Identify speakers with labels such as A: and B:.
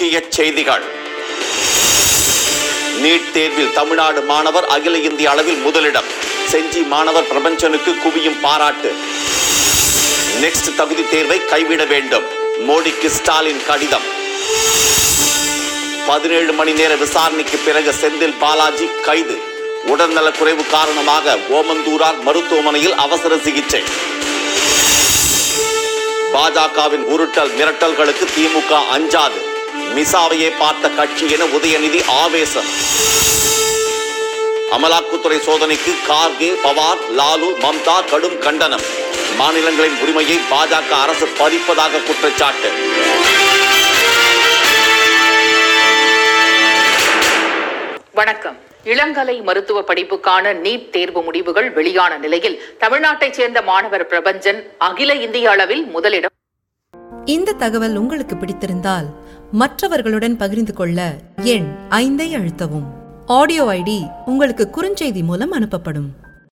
A: முக்கிய செய்திகள் நீட் தேர்வில் தமிழ்நாடு மாணவர் அகில இந்திய அளவில் முதலிடம் செஞ்சி மாணவர் பிரபஞ்சனுக்கு குவியும் பாராட்டு நெக்ஸ்ட் தகுதி தேர்வை கைவிட வேண்டும் மோடிக்கு ஸ்டாலின் கடிதம் பதினேழு மணி நேர விசாரணைக்கு பிறகு செந்தில் பாலாஜி கைது உடல்நலக் குறைவு காரணமாக ஓமந்தூரார் மருத்துவமனையில் அவசர சிகிச்சை பாஜகவின் உருட்டல் மிரட்டல்களுக்கு திமுக அஞ்சாது மிசாவையே பார்த்த கட்சி என உதயநிதி ஆவேசம் அமலாக்கத்துறை சோதனைக்கு கார்கே பவார் லாலு மம்தா கடும் கண்டனம் மாநிலங்களின் உரிமையை பாஜக அரசு பறிப்பதாக குற்றச்சாட்டு
B: வணக்கம் இளங்கலை மருத்துவ படிப்புக்கான நீட் தேர்வு முடிவுகள் வெளியான நிலையில் தமிழ்நாட்டைச் சேர்ந்த மாணவர் பிரபஞ்சன் அகில இந்திய அளவில் முதலிடம்
C: இந்த தகவல் உங்களுக்கு பிடித்திருந்தால் மற்றவர்களுடன் பகிர்ந்து கொள்ள எண் ஐந்தை அழுத்தவும் ஆடியோ ஐடி உங்களுக்கு குறுஞ்செய்தி மூலம் அனுப்பப்படும்